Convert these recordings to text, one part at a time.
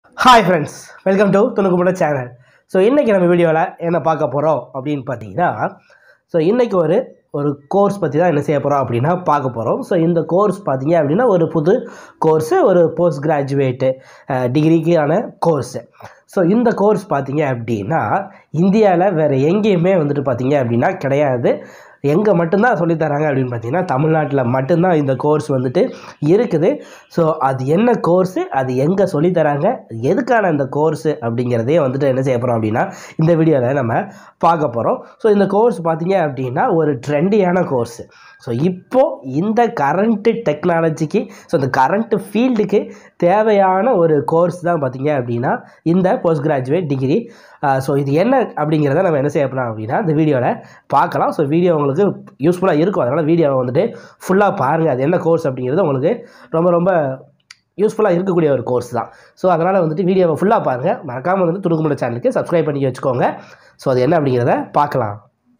hi friends welcome to துணுக்குமுட channel so இன்றைக்கி நம்ம வீடியோவில் என்ன பார்க்க போகிறோம் அப்படின்னு பார்த்தீங்கன்னா ஸோ இன்றைக்கி ஒரு ஒரு கோர்ஸ் பற்றி தான் என்ன செய்ய போகிறோம் அப்படின்னா பார்க்க போகிறோம் ஸோ இந்த கோர்ஸ் பார்த்தீங்க அப்படின்னா ஒரு புது கோர்ஸு ஒரு போஸ்ட் கிராஜுவேட்டு டிகிரிக்கான கோர்ஸு ஸோ இந்த கோர்ஸ் பார்த்தீங்க அப்படின்னா இந்தியாவில் வேறு எங்கேயுமே வந்துட்டு பார்த்தீங்க அப்படின்னா கிடையாது எங்கே மட்டும்தான் சொல்லித் தராங்க அப்படின்னு பார்த்தீங்கன்னா தமிழ்நாட்டில் மட்டும்தான் இந்த கோர்ஸ் வந்துட்டு இருக்குது ஸோ அது என்ன கோர்ஸு அது எங்கே சொல்லித் தராங்க எதுக்கான இந்த கோர்ஸு அப்படிங்கிறதே வந்துட்டு என்ன செய்ய போகிறோம் அப்படின்னா இந்த வீடியோவில் நம்ம பார்க்க போகிறோம் ஸோ இந்த கோர்ஸ் பார்த்தீங்க அப்படின்னா ஒரு ட்ரெண்டியான கோர்ஸு ஸோ இப்போது இந்த கரண்ட்டு டெக்னாலஜிக்கு ஸோ இந்த கரண்ட்டு ஃபீல்டுக்கு தேவையான ஒரு கோர்ஸ் தான் பார்த்தீங்க அப்படின்னா இந்த போஸ்ட் கிராஜுவேட் டிகிரி ஸோ இது என்ன அப்படிங்கிறத நம்ம என்ன செய்ய போகிறோம் அப்படின்னா இந்த வீடியோவில் பார்க்கலாம் ஸோ வீடியோ உங்களுக்கு யூஸ்ஃபுல்லாக இருக்கும் அதனால் வீடியோவை வந்துட்டு ஃபுல்லாக பாருங்கள் அது என்ன கோர்ஸ் அப்படிங்கிறது உங்களுக்கு ரொம்ப ரொம்ப யூஸ்ஃபுல்லாக இருக்கக்கூடிய ஒரு கோர்ஸ் தான் ஸோ அதனால் வந்துட்டு வீடியோவை ஃபுல்லாக பாருங்கள் மறக்காமல் வந்துட்டு துணுக்குமுட சேனலுக்கு சப்ஸ்கிரைப் பண்ணி வச்சுக்கோங்க ஸோ அது என்ன அப்படிங்கிறத பார்க்கலாம்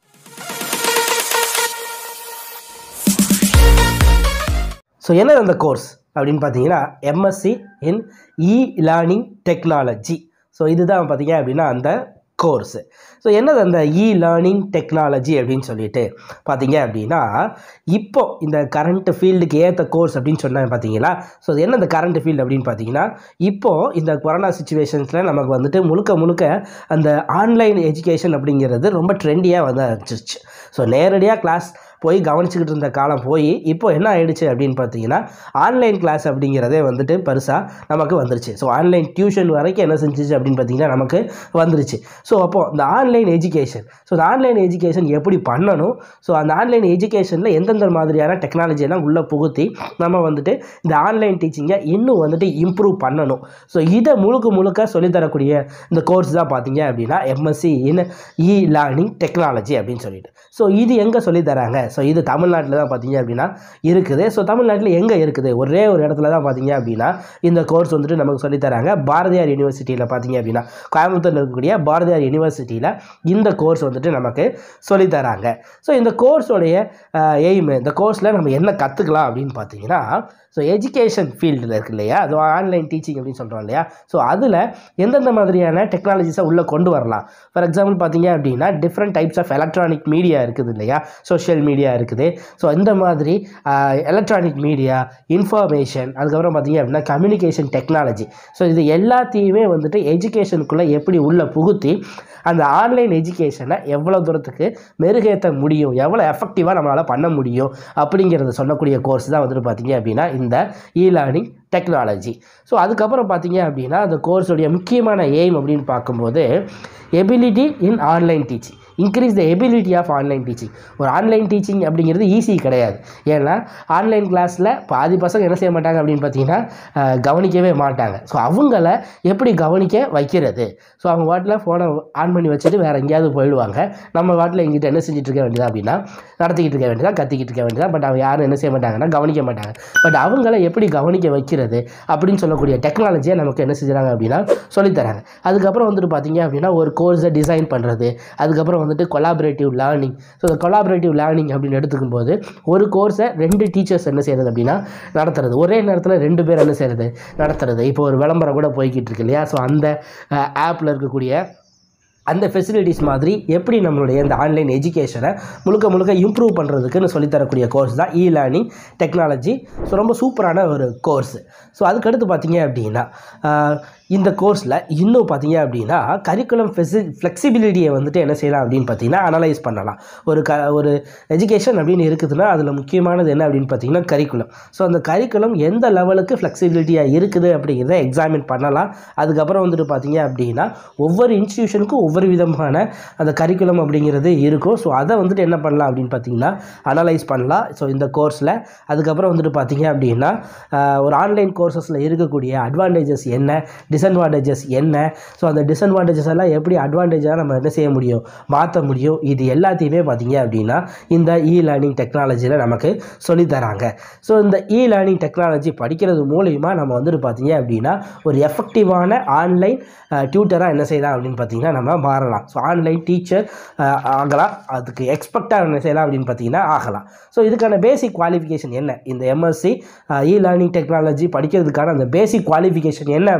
ஸோ என்னது அந்த கோர்ஸ் அப்படின்னு பார்த்தீங்கன்னா MSc in e learning technology so இதுதான் பார்த்தீங்க அப்படின்னா அந்த கோர்ஸு ஸோ என்னது அந்த இ லேர்னிங் டெக்னாலஜி அப்படின்னு சொல்லிட்டு பார்த்தீங்க அப்படின்னா இப்போ இந்த கரண்ட் ஃபீல்டுக்கு ஏற்ற கோர்ஸ் அப்படின்னு சொன்னாங்க பார்த்தீங்களா ஸோ அது என்ன இந்த கரண்ட் ஃபீல்டு அப்படின்னு பார்த்தீங்கன்னா இப்போது இந்த கொரோனா சுச்சுவேஷன்ஸில் நமக்கு வந்துட்டு முழுக்க முழுக்க அந்த ஆன்லைன் எஜுகேஷன் அப்படிங்கிறது ரொம்ப ட்ரெண்டியாக வந்து ஆரம்பிச்சிருச்சு ஸோ நேரடியாக கிளாஸ் போய் கவனிச்சுக்கிட்டு இருந்த காலம் போய் இப்போ என்ன ஆயிடுச்சு அப்படின்னு பார்த்தீங்கன்னா ஆன்லைன் கிளாஸ் அப்படிங்கிறதே வந்துட்டு பெருசாக நமக்கு வந்துருச்சு ஸோ ஆன்லைன் டியூஷன் வரைக்கும் என்ன செஞ்சிச்சு அப்படின்னு பார்த்தீங்கன்னா நமக்கு வந்துருச்சு ஸோ அப்போது இந்த ஆன்லைன் எஜுகேஷன் ஸோ இந்த ஆன்லைன் எஜுகேஷன் எப்படி பண்ணணும் ஸோ அந்த ஆன்லைன் எஜுகேஷனில் எந்தெந்த மாதிரியான டெக்னாலஜியெல்லாம் உள்ளே புகுத்தி நம்ம வந்துட்டு இந்த ஆன்லைன் டீச்சிங்கை இன்னும் வந்துட்டு இம்ப்ரூவ் பண்ணணும் ஸோ இதை முழுக்க முழுக்க சொல்லித்தரக்கூடிய இந்த கோர்ஸ் தான் பார்த்தீங்க அப்படின்னா MSc in e learning technology அப்படின்னு சொல்லிட்டு ஸோ இது எங்கே சொல்லித்தராங்க ஸோ இது தமிழ்நாட்டில் தான் பார்த்தீங்க அப்படின்னா இருக்குது ஸோ தமிழ்நாட்டில் எங்கே இருக்குது ஒரே ஒரு இடத்துல தான் பார்த்தீங்க அப்படின்னா இந்த கோர்ஸ் வந்துட்டு நமக்கு சொல்லித்தராங்க பாரதியார் யூனிவர்சிட்டியில் பார்த்தீங்க அப்படின்னா கோயம்புத்தூரில் இருக்கக்கூடிய பாரதியார் யூனிவர்சிட்டியில் இந்த கோர்ஸ் வந்துட்டு நமக்கு சொல்லித்தராங்க ஸோ இந்த கோர்ஸோடைய எய்ம் இந்த கோர்ஸில் நம்ம என்ன கற்றுக்கலாம் அப்படின்னு பார்த்தீங்கன்னா ஸோ எஜுகேஷன் ஃபீல்டில் இருக்கு இல்லையா அது ஆன்லைன் டீச்சிங் அப்படின்னு சொல்கிறோம் இல்லையா ஸோ அதில் எந்தெந்த மாதிரியான டெக்னாலஜிஸை உள்ளே கொண்டு வரலாம் ஃபார் எக்ஸாம்பிள் பார்த்தீங்க அப்படின்னா different types of electronic media இருக்குது இல்லையா சோஷியல் மீடியா இருக்குது ஸோ இந்த மாதிரி எலக்ட்ரானிக் மீடியா இன்ஃபர்மேஷன் அதுக்கப்புறம் பார்த்தீங்க அப்படின்னா கம்யூனிகேஷன் டெக்னாலஜி ஸோ இது எல்லாத்தையுமே வந்துட்டு எஜுகேஷனுக்குள்ளே எப்படி உள்ளே புகுத்தி அந்த ஆன்லைன் எஜுகேஷனை எவ்வளோ தூரத்துக்கு மெருகேற்ற முடியும் எவ்வளோ எஃபெக்டிவாக நம்மளால் பண்ண முடியும் அப்படிங்கிறத சொல்லக்கூடிய கோர்ஸ் தான் வந்துட்டு பார்த்தீங்க அப்படின்னா இந்த இ லேர்னிங் டெக்னாலஜி ஸோ அதுக்கப்புறம் பார்த்தீங்க அப்படின்னா அந்த கோர்ஸுடைய முக்கியமான எய்ம் அப்படின்னு பார்க்கும்போது ability in online teaching increase the ability of online teaching ஒரு ஆன்லைன் டீச்சிங் அப்படிங்கிறது ஈஸி கிடையாது ஏன்னா ஆன்லைன் கிளாஸில் பாதி பசங்க என்ன செய்ய மாட்டாங்க அப்படின்னு பார்த்தீங்கன்னா அஹ், கவனிக்கவே மாட்டாங்க ஸோ அவங்கள எப்படி கவனிக்க வைக்கிறது ஸோ அவங்க வாட்டில் ஃபோனை ஆன் பண்ணி வச்சுட்டு வேறு எங்கேயாவது போயிடுவாங்க நம்ம வாட்டில் எங்கிட்ட என்ன செஞ்சுட்டு இருக்க வேண்டியதா அப்படின்னா நடத்திக்கிட்டு இருக்க வேண்டியதா கத்திக்கிட்டு இருக்க வேண்டியதா பட் அவங்க யாரும் என்ன செய்ய மாட்டாங்கன்னா கவனிக்க மாட்டாங்க பட் அவங்கள எப்படி கவனிக்க வைக்கிறது அப்படின்னு சொல்லக்கூடிய டெக்னாலஜியை நமக்கு என்ன செஞ்சுறாங்க அப்படின்னா சொல்லித்தராங்க அதுக்கப்புறம் வந்துட்டு பார்த்தீங்க அப்படின்னா ஒரு கோர்ஸை டிசைன் பண்ணுறது அதுக்கப்புறம் வந்துட்டு கொலாபரேட்டிவ் லேர்னிங் ஸோ இந்த கொலாபரேட்டிவ் லேர்னிங் அப்படின்னு எடுத்துக்கும் போது ஒரு கோர்ஸை ரெண்டு டீச்சர்ஸ் என்ன செய்கிறது அப்படின்னா நடத்துறது ஒரே நேரத்தில் ரெண்டு பேர் என்ன செய்கிறது நடத்துறது இப்போ ஒரு விளம்பரம் கூட போய்கிட்டு இருக்கு இல்லையா ஸோ அந்த ஆப்பில் இருக்கக்கூடிய அந்த ஃபெசிலிட்டிஸ் மாதிரி எப்படி நம்மளுடைய இந்த ஆன்லைன் எஜுகேஷனை முழுக்க முழுக்க இம்ப்ரூவ் பண்ணுறதுக்குன்னு சொல்லித்தரக்கூடிய கோர்ஸ் தான் இ லேர்னிங் டெக்னாலஜி ஸோ ரொம்ப சூப்பரான ஒரு கோர்ஸு ஸோ அதுக்கடுத்து பார்த்தீங்க அப்படின்னா ஆஹ், இந்த கோர்ஸில் இன்னும் பார்த்தீங்க அப்படின்னா கரிக்குலம் ஃபெசி ஃப்ளெக்சிபிலிட்டியை வந்துட்டு என்ன செய்யலாம் அப்படின்னு பார்த்தீங்கன்னா அனலைஸ் பண்ணலாம் ஒரு க ஒரு எஜுகேஷன் அப்படின்னு இருக்குதுன்னா அதில் முக்கியமானது என்ன அப்படின்னு பார்த்தீங்கன்னா கரிக்குலம் ஸோ அந்த கரிக்குலம் எந்த லெவலுக்கு ஃப்ளெக்சிபிலிட்டியாக இருக்குது அப்படிங்கிறத எக்ஸாமின் பண்ணலாம் அதுக்கப்புறம் வந்துட்டு பார்த்தீங்க அப்படின்னா ஒவ்வொரு இன்ஸ்டியூஷனுக்கும் ஒவ்வொரு விதமான அந்த கரிக்குலம் அப்படிங்கிறது இருக்கும் ஸோ அதை வந்துட்டு என்ன பண்ணலாம் அப்படின்னு பார்த்தீங்கன்னா அனலைஸ் பண்ணலாம் ஸோ இந்த கோர்ஸில் அதுக்கப்புறம் வந்துட்டு பார்த்தீங்க அப்படின்னா ஆஹ், ஒரு ஆன்லைன் கோர்சஸில் இருக்கக்கூடிய அட்வான்டேஜஸ் என்ன டிஸ்அட்வான்டேஜஸ் என்ன ஸோ அந்த டிஸ்அட்வான்டேஜஸ் எல்லாம் எப்படி அட்வான்டேஜாக நம்ம என்ன செய்ய முடியும் மாற்ற முடியும் இது எல்லாத்தையுமே பார்த்தீங்க அப்படின்னா இந்த இ லேர்னிங் டெக்னாலஜியில் நமக்கு சொல்லித் தராங்க ஸோ இந்த இ லேர்னிங் டெக்னாலஜி படிக்கிறது மூலிமா நம்ம வந்துட்டு பார்த்தீங்க அப்படின்னா ஒரு எஃபெக்டிவான ஆன்லைன் டியூட்டராக என்ன செய்யலாம் அப்படின்னு பார்த்தீங்கன்னா நம்ம மாறலாம் ஸோ ஆன்லைன் டீச்சர் ஆகலாம் அதுக்கு எக்ஸ்பெக்டாக என்ன செய்யலாம் அப்படின்னு பார்த்தீங்கன்னா ஆகலாம் ஸோ இதுக்கான பேசிக் குவாலிஃபிகேஷன் என்ன இந்த எம்எஸ்சி இ லேர்னிங் டெக்னாலஜி படிக்கிறதுக்கான அந்த பேசிக் குவாலிஃபிகேஷன் என்ன அப்படின்னு பார்த்தீங்கன்னா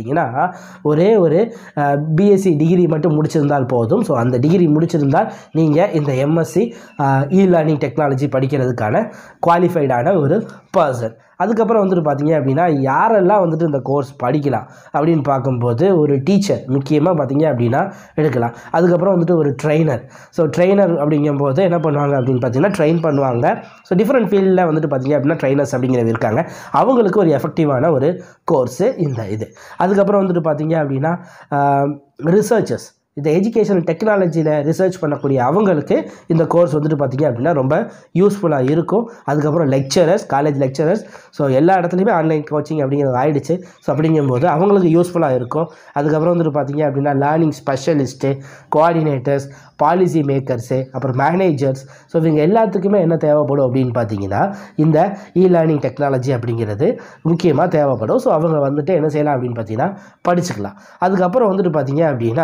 பார்த்தீங்கன்னா ஒரே ஒரு பிஎஸ்சி டிகிரி மட்டும் முடிச்சிருந்தால் போதும் ஸோ அந்த டிகிரி முடிச்சிருந்தால் நீங்கள் இந்த எம்எஸ்சி இ லேர்னிங் டெக்னாலஜி படிக்கிறதுக்கான குவாலிஃபைடான ஒரு பர்சன் அதுக்கப்புறம் வந்துட்டு பார்த்தீங்க அப்படின்னா யாரெல்லாம் வந்துட்டு இந்த கோர்ஸ் படிக்கலாம் அப்படின்னு பார்க்கும்போது ஒரு டீச்சர் முக்கியமாக பார்த்தீங்க அப்படின்னா எடுக்கலாம் அதுக்கப்புறம் வந்துட்டு ஒரு ட்ரெயினர் ஸோ ட்ரெயினர் அப்படிங்கும்போது என்ன பண்ணுவாங்க அப்படின்னு பார்த்தீங்கன்னா ட்ரெயின் பண்ணுவாங்க ஸோ டிஃப்ரெண்ட் ஃபீல்டில் வந்துட்டு பார்த்தீங்க அப்படின்னா ட்ரைனர்ஸ் அப்படிங்கிறது இருக்காங்க அவங்களுக்கு ஒரு எஃபெக்டிவான ஒரு கோர்ஸு இந்த இது அதுக்கப்புறம் வந்துட்டு பார்த்தீங்க அப்படின்னா ரிசர்ச்சர்ஸ் இந்த எஜுகேஷன் டெக்னாலஜியில் ரிசர்ச் பண்ணக்கூடிய அவங்களுக்கு இந்த கோர்ஸ் வந்துட்டு பார்த்திங்க அப்படின்னா ரொம்ப யூஸ்ஃபுல்லாக இருக்கும் அதுக்கப்புறம் லெக்சரர்ஸ் காலேஜ் லெக்சரர்ஸ் ஸோ எல்லா இடத்துலையுமே ஆன்லைன் கோச்சிங் அப்படிங்கிறது ஆயிடுச்சு ஸோ அப்படிங்கும்போது அவங்களுக்கு யூஸ்ஃபுல்லாக இருக்கும் அதுக்கப்புறம் வந்துட்டு பார்த்திங்க அப்படின்னா learning specialist coordinators policy makers அப்புறம் மேனேஜர்ஸ் ஸோ இவங்க எல்லாத்துக்குமே என்ன தேவைப்படும் அப்படின்னு பார்த்தீங்கன்னா இந்த இ லேர்னிங் டெக்னாலஜி அப்படிங்கிறது முக்கியமாக தேவைப்படும் ஸோ அவங்க வந்துட்டு என்ன செய்யலாம் அப்படின்னு பார்த்தீங்கன்னா படிச்சுக்கலாம் அதுக்கப்புறம் வந்துட்டு பார்த்தீங்க அப்படின்னா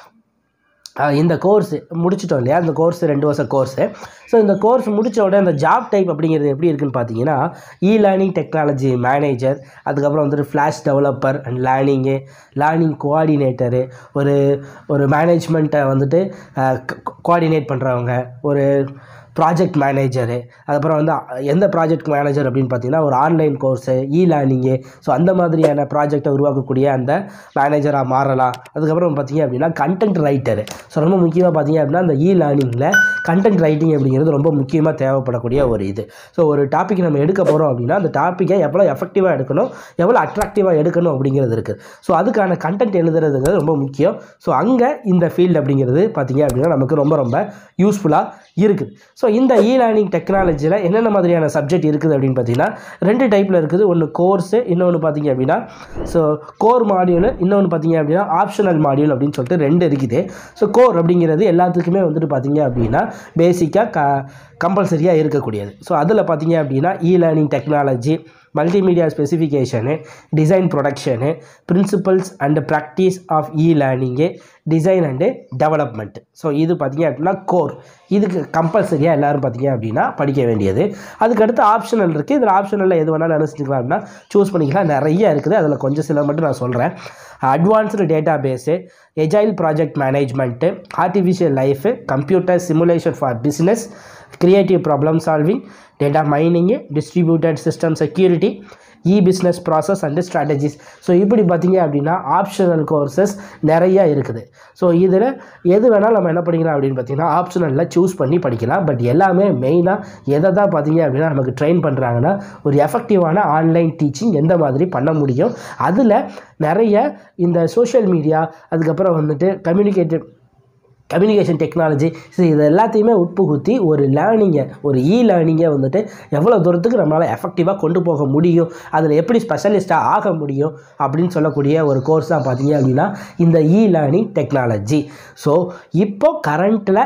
அஹ் இந்த கோர்ஸ் முடிச்சிட்டோம் இல்லையா இந்த கோர்ஸ் ரெண்டு வருஷம் கோர்ஸு ஸோ இந்த கோர்ஸ் முடிச்ச உடனே இந்த ஜாப் டைப் அப்படிங்கிறது எப்படி இருக்குன்னு பார்த்தீங்கன்னா இ லேர்னிங் டெக்னாலஜி மேனேஜர் அதுக்கப்புறம் வந்துட்டு flash developer and learning learning coordinator ஒரு ஒரு மேனேஜ்மெண்ட்டை வந்துட்டு கோஆர்டினேட் பண்ணுறவங்க ஒரு ப்ராஜெக்ட் மேனேஜரு அதுக்கப்புறம் வந்து எந்த ப்ராஜெக்ட் மேனேஜர் அப்படின்னு பார்த்தீங்கன்னா ஒரு online course e learning so அந்த மாதிரியான ப்ராஜெக்டை உருவாக்கக்கூடிய அந்த மேனேஜராக மாறலாம் அதுக்கப்புறம் பார்த்தீங்க அப்படின்னா கண்டென்ட் ரைட்டரு ஸோ ரொம்ப முக்கியமாக பார்த்தீங்க அப்படின்னா அந்த இ லேர்னிங்கில் கண்டென்ட் ரைட்டிங் அப்படிங்கிறது ரொம்ப முக்கியமாக தேவைப்படக்கூடிய ஒரு இது ஸோ ஒரு டாபிக் நம்ம எடுக்க போகிறோம் அப்படின்னா அந்த டாப்பிக்கை எவ்வளோ எஃபெக்டிவாக எடுக்கணும் எவ்வளோ அட்ராக்டிவாக எடுக்கணும் அப்படிங்கிறது இருக்குது ஸோ அதுக்கான கண்டென்ட் எழுதுறதுங்கிறது ரொம்ப முக்கியம் ஸோ அங்கே இந்த ஃபீல்டு அப்படிங்கிறது பார்த்தீங்க அப்படின்னா நமக்கு ரொம்ப ரொம்ப யூஸ்ஃபுல்லாக இருக்குது ஸோ இந்த இ லேர்னிங் டெக்னாலஜியில் என்னென்ன மாதிரியான சப்ஜெக்ட் இருக்குது அப்படின்னு பார்த்தீங்கன்னா ரெண்டு டைப்பில் இருக்குது ஒன்று கோர்ஸு இன்னொன்று பார்த்தீங்க அப்படின்னா ஸோ கோர் மாடியூல் இன்னொன்று பார்த்தீங்க அப்படின்னா ஆப்ஷனல் மாடியூல் அப்படின்னு சொல்லிட்டு ரெண்டு இருக்குது ஸோ கோர் அப்படிங்கிறது எல்லாத்துக்குமே வந்துட்டு பார்த்தீங்க அப்படின்னா பேசிக்காக க கம்பல்சரியாக இருக்கக்கூடியது ஸோ அதில் பார்த்தீங்க அப்படின்னா e learning technology multimedia specification design production principles and practice of e learning design and development so இது பார்த்தீங்க அப்படின்னா கோர் இதுக்கு கம்பல்சரியாக எல்லோரும் பார்த்தீங்க அப்படின்னா படிக்க வேண்டியது அதுக்கடுத்து ஆப்ஷனல் இருக்குது இதில் ஆப்ஷனலில் எது வேணாலும் நினச்சிக்கலாம் அப்படின்னா சூஸ் பண்ணிக்கலாம் நிறைய இருக்குது அதில் கொஞ்சம் சில மட்டும் நான் சொல்கிறேன் advanced database agile project management artificial life computer simulation for business creative problem solving data mining distributed system security e business process and strategies so இப்படி பார்த்தீங்க அப்படின்னா ஆப்ஷனல் கோர்சஸ் நிறைய இருக்குது ஸோ இதில் எது வேணாலும் நம்ம என்ன பண்ணிக்கலாம் அப்படின்னு பார்த்தீங்கன்னா ஆப்ஷனலில் சூஸ் பண்ணி படிக்கலாம் பட் எல்லாமே மெயினாக எதை தான் பார்த்தீங்க அப்படின்னா நமக்கு ட்ரெயின் பண்ணுறாங்கன்னா ஒரு எஃபெக்டிவான ஆன்லைன் டீச்சிங் எந்த மாதிரி பண்ண முடியும் அதில் நிறைய இந்த சோஷியல் மீடியா அதுக்கப்புறம் வந்துட்டு கம்யூனிகேட்டிவ் கம்யூனிகேஷன் டெக்னாலஜி ஸோ இது எல்லாத்தையுமே உட்புகுத்தி ஒரு லேர்னிங்கை ஒரு இ லேர்னிங்கை வந்துட்டு எவ்வளோ தூரத்துக்கு நம்மளால் எஃபெக்டிவாக கொண்டு போக முடியும் அதில் எப்படி ஸ்பெஷலிஸ்ட்டாக ஆக முடியும் அப்படின்னு சொல்லக்கூடிய ஒரு கோர்ஸ் தான் பார்த்தீங்க அப்படின்னா இந்த இ லேர்னிங் டெக்னாலஜி ஸோ இப்போ கரண்ட்டில்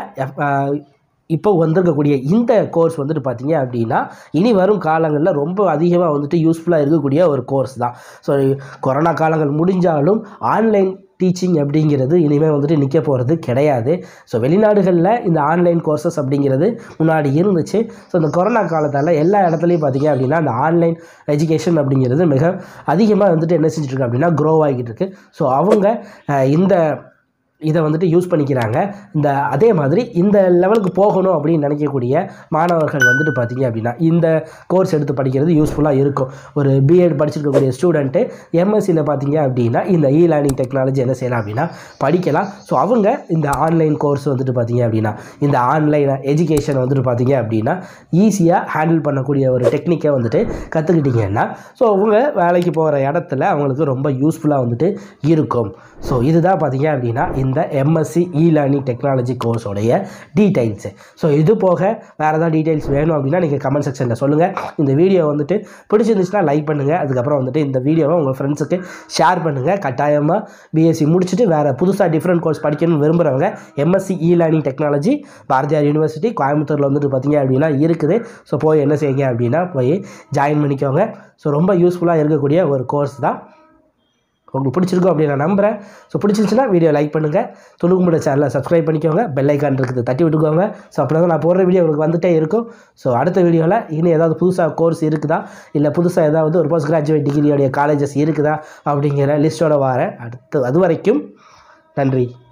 இப்போ வந்திருக்கக்கூடிய இந்த கோர்ஸ் வந்துட்டு பார்த்தீங்க அப்படின்னா இனி வரும் காலங்களில் ரொம்ப அதிகமாக வந்துட்டு யூஸ்ஃபுல்லாக இருக்கக்கூடிய ஒரு கோர்ஸ் தான் ஸோ கொரோனா காலங்கள் முடிஞ்சாலும் ஆன்லைன் டீச்சிங் அப்படிங்கிறது இனிமேல் வந்துட்டு நிற்க போகிறது கிடையாது ஸோ வெளிநாடுகளில் இந்த ஆன்லைன் கோர்சஸ் அப்படிங்கிறது முன்னாடி இருந்துச்சு ஸோ இந்த கொரோனா காலத்தால் எல்லா இடத்துலையும் பார்த்தீங்க அப்படின்னா இந்த ஆன்லைன் எஜுகேஷன் அப்படிங்கிறது மிக அதிகமாக வந்துட்டு என்ன செஞ்சுட்டு இருக்கு அப்படின்னா க்ரோ ஆகிட்டு இருக்கு ஸோ அவங்க அஹ், இந்த இதை வந்துட்டு யூஸ் பண்ணிக்கிறாங்க இந்த அதே மாதிரி இந்த லெவலுக்கு போகணும் அப்படின்னு நினைக்கக்கூடிய மாணவர்கள் வந்துட்டு பார்த்தீங்க அப்படின்னா இந்த கோர்ஸ் எடுத்து படிக்கிறது யூஸ்ஃபுல்லாக இருக்கும் ஒரு பிஎட் படிச்சிருக்கக்கூடிய ஸ்டூடெண்ட்டு எம்எஸ்சியில் பார்த்தீங்க அப்படின்னா இந்த இ லேர்னிங் டெக்னாலஜி என்ன செய்யலாம் அப்படின்னா படிக்கலாம் ஸோ அவங்க இந்த ஆன்லைன் கோர்ஸ் வந்துட்டு பார்த்தீங்க அப்படின்னா இந்த ஆன்லைன் எஜுகேஷன் வந்துட்டு பார்த்தீங்க அப்படின்னா ஈஸியாக ஹேண்டில் பண்ணக்கூடிய ஒரு டெக்னிக்கை வந்துட்டு கற்றுக்கிட்டிங்கன்னா ஸோ அவங்க வேலைக்கு போகிற இடத்துல அவங்களுக்கு ரொம்ப யூஸ்ஃபுல்லாக வந்துட்டு இருக்கும் ஸோ இதுதான் பார்த்தீங்க அப்படின்னா இந்த எம்எஸ்சி இ லேர்னிங் டெக்னாலஜி கோர்ஸோடைய டீடைல்ஸு ஸோ இது போக வேறு ஏதாவது டீடைல்ஸ் வேணும் அப்படின்னா நீங்கள் கமெண்ட் செக்ஷனில் சொல்லுங்கள் இந்த வீடியோ வந்துட்டு பிடிச்சிருந்துச்சுன்னா லைக் பண்ணுங்கள் அதுக்கப்புறம் வந்துட்டு இந்த வீடியோவை உங்கள் ஃப்ரெண்ட்ஸுக்கு ஷேர் பண்ணுங்கள் கட்டாயமாக பிஎஸ்சி முடிச்சுட்டு வேறு புதுசாக டிஃப்ரெண்ட் கோர்ஸ் படிக்கணும்னு விரும்புகிறவங்க MSc e learning technology Bharathiar university கோயம்புத்தூரில் வந்துட்டு பார்த்தீங்க அப்படின்னா இருக்குது ஸோ போய் என்ன செய்யுங்க அப்படின்னா போய் ஜாயின் பண்ணிக்கோங்க ஸோ ரொம்ப யூஸ்ஃபுல்லாக இருக்கக்கூடிய ஒரு கோர்ஸ் தான் உங்களுக்கு பிடிச்சிருக்கும் அப்படின்னு நான் நம்புகிறேன் ஸோ பிடிச்சிருந்துச்சுன்னா வீடியோ லைக் பண்ணுங்கள் துணுக்குமுட சேனலை சப்ஸ்கிரைப் பண்ணிக்கோங்க பெல் ஐக்கான் இருக்குது தட்டி விட்டுக்கோங்க ஸோ அப்படி தான் நான் போடுற வீடியோ உங்களுக்கு வந்துட்டே இருக்கும் ஸோ அடுத்த வீடியோவில் இன்னும் ஏதாவது புதுசாக கோர்ஸ் இருக்குதா இல்லை புதுசாக ஏதாவது ஒரு போஸ்ட் கிராஜுவேட் டிகிரியோடைய காலேஜஸ் இருக்குதா அப்படிங்கிற லிஸ்ட்டோட வரேன் அடுத்து அது வரைக்கும் நன்றி